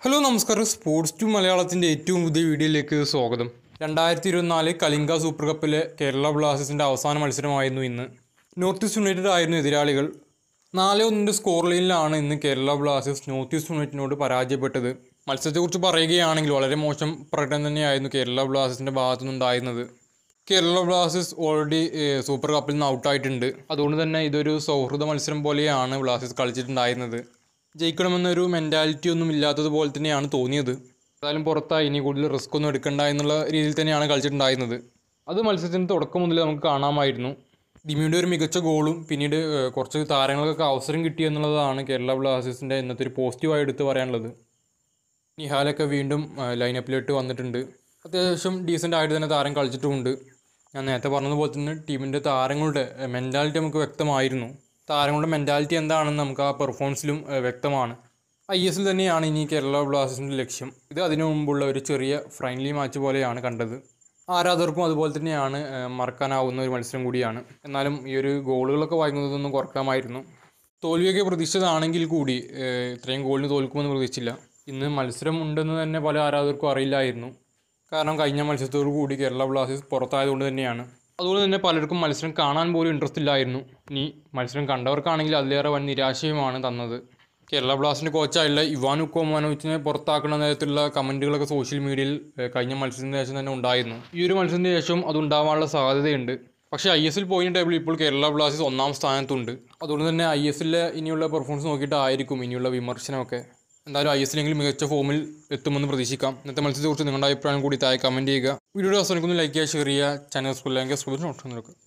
hello നമസ്കാരം sports to മലയാളത്തിൻ്റെ ഏറ്റവും പുതിയ വീഡിയോയിലേക്ക് സ്വാഗതം രണ്ടായിരത്തി ഇരുപത്തിനാല് കലിംഗ സൂപ്പർ കപ്പിലെ കേരള ബ്ലാസ്റ്റേഴ്സിൻ്റെ അവസാന മത്സരമായിരുന്നു ഇന്ന് നോർത്ത് ഈസ്റ്റ് യുണൈറ്റഡ് ആയിരുന്നു എതിരാളികൾ നാല് ഒന്നിൻ്റെ സ്കോർ ലൈനിലാണ് ഇന്ന് കേരള ബ്ലാസ്റ്റേഴ്സ് നോർത്ത് ഈസ്റ്റ് യുണൈറ്റഡിനോട് പരാജയപ്പെട്ടത് മത്സരത്തെക്കുറിച്ച് പറയുകയാണെങ്കിൽ വളരെ മോശം പ്രകടനം തന്നെയായിരുന്നു കേരള ബ്ലാസ്റ്റേഴ്സിൻ്റെ ഭാഗത്തുനിന്നുണ്ടായിരുന്നത് കേരള ബ്ലാസ്റ്റേഴ്സ് ഓൾറെഡി സൂപ്പർ കപ്പിൽ നിന്ന് ഔട്ടായിട്ടുണ്ട് അതുകൊണ്ട് തന്നെ ഇതൊരു സൗഹൃദ മത്സരം പോലെയാണ് ബ്ലാസ്റ്റേഴ്സ് കളിച്ചിട്ടുണ്ടായിരുന്നത് ജയിക്കണമെന്നൊരു മെൻറ്റാലിറ്റി ഒന്നും ഇല്ലാത്തതുപോലെ തന്നെയാണ് തോന്നിയത് ഏതായാലും പുറത്തായി ഇനി കൂടുതൽ റിസ്ക് ഒന്നും എടുക്കണ്ട എന്നുള്ള രീതിയിൽ തന്നെയാണ് കളിച്ചിട്ടുണ്ടായിരുന്നത് അത് മത്സരത്തിൻ്റെ തുടക്കം മുതൽ നമുക്ക് കാണാമായിരുന്നു ദിമിയുടെ ഒരു മികച്ച ഗോളും പിന്നീട് ഏഹ്, കുറച്ച് താരങ്ങൾക്കൊക്കെ അവസരം കിട്ടി എന്നുള്ളതാണ് കേരള ബ്ലാസ്റ്റേഴ്സിൻ്റെ ഇന്നത്തെ ഒരു പോസിറ്റീവായി എടുത്ത് പറയാനുള്ളത് നിഹാലൊക്കെ വീണ്ടും ലൈനപ്പിലിട്ട് വന്നിട്ടുണ്ട് അത്യാവശ്യം ഡീസൻ്റ് ആയിട്ട് തന്നെ താരം കളിച്ചിട്ടുമുണ്ട് ഞാൻ നേരത്തെ പറഞ്ഞതുപോലെ തന്നെ ടീമിൻ്റെ താരങ്ങളുടെ മെൻറ്റാലിറ്റി നമുക്ക് വ്യക്തമായിരുന്നു താരങ്ങളുടെ മെൻറ്റാലിറ്റി എന്താണെന്ന് നമുക്ക് ആ പെർഫോമൻസിലും ഏഹ്, വ്യക്തമാണ് ഐ എസിൽ തന്നെയാണ് ഇനി കേരള ബ്ലാസ്റ്റേഴ്സിൻ്റെ ലക്ഷ്യം ഇത് അതിനു മുമ്പുള്ള ഒരു ചെറിയ ഫ്രണ്ട്ലി മാച്ച് പോലെയാണ് കണ്ടത് ആരാധകർക്കും അതുപോലെ തന്നെയാണ് ഏഹ്, മറക്കാനാവുന്ന ഒരു മത്സരം കൂടിയാണ് എന്നാലും ഈ ഒരു ഗോളുകളൊക്കെ വാങ്ങുന്നതൊന്നും കുറക്കാമായിരുന്നു തോൽവിയൊക്കെ പ്രതീക്ഷിച്ചതാണെങ്കിൽ കൂടി ഏഹ്, ഇത്രയും ഗോളിന് തോൽക്കുമെന്ന് പ്രതീക്ഷിച്ചില്ല ഇന്ന് മത്സരം ഉണ്ടെന്ന് തന്നെ പല ആരാധകർക്കും അറിയില്ലായിരുന്നു കാരണം കഴിഞ്ഞ മത്സരത്തോടു കൂടി കേരള ബ്ലാസ്റ്റേഴ്സ് പുറത്തായതുകൊണ്ട് തന്നെയാണ് അതുകൊണ്ട് തന്നെ പലർക്കും മത്സരം കാണാൻ പോലും ഇൻട്രസ്റ്റ് ഇല്ലായിരുന്നു ഇനി മത്സരം കണ്ടവർക്കാണെങ്കിൽ അതിലേറെ വൻ നിരാശയുമാണ് തന്നത് കേരള ബ്ലാസ്റ്റിൻ്റെ കോച്ചായുള്ള ഇവാനു കോമാനോവിച്ചിനെ പുറത്താക്കുന്ന തരത്തിലുള്ള കമൻറ്റുകളൊക്കെ സോഷ്യൽ മീഡിയയിൽ ഏഹ്, കഴിഞ്ഞ മത്സരത്തിന് ശേഷം തന്നെ ഉണ്ടായിരുന്നു ഈ ഒരു മത്സരത്തിന് ശേഷം അത് ഉണ്ടാവാനുള്ള സാധ്യതയുണ്ട് പക്ഷേ I S L point table ഇപ്പോൾ കേരള ബ്ലാസ്റ്റേഴ്സ് ഒന്നാം സ്ഥാനത്തുണ്ട് അതുകൊണ്ട് തന്നെ ഐ എസ് എല്ലിലെ ഇനിയുള്ള പെർഫോമൻസ് നോക്കിയിട്ടായിരിക്കും ഇനിയുള്ള വിമർശനമൊക്കെ എന്തായാലും ഐ എസ് എല്ലെങ്കിലും മികച്ച ഫോമിൽ എത്തുമെന്ന് പ്രതീക്ഷിക്കാം ഇന്നത്തെ മത്സരത്തെക്കുറിച്ച് നിങ്ങളുടെ അഭിപ്രായം കൂടി താഴെ കമൻറ്റ് ചെയ്യുക വീഡിയോ അവസാനിക്കുന്നു ലൈക്ക് ചെയ്യുക ഷെയർ ചെയ്യുക ചാനൽ സ്കൂളിൽ സ്കൂളിൽ നോട്ട്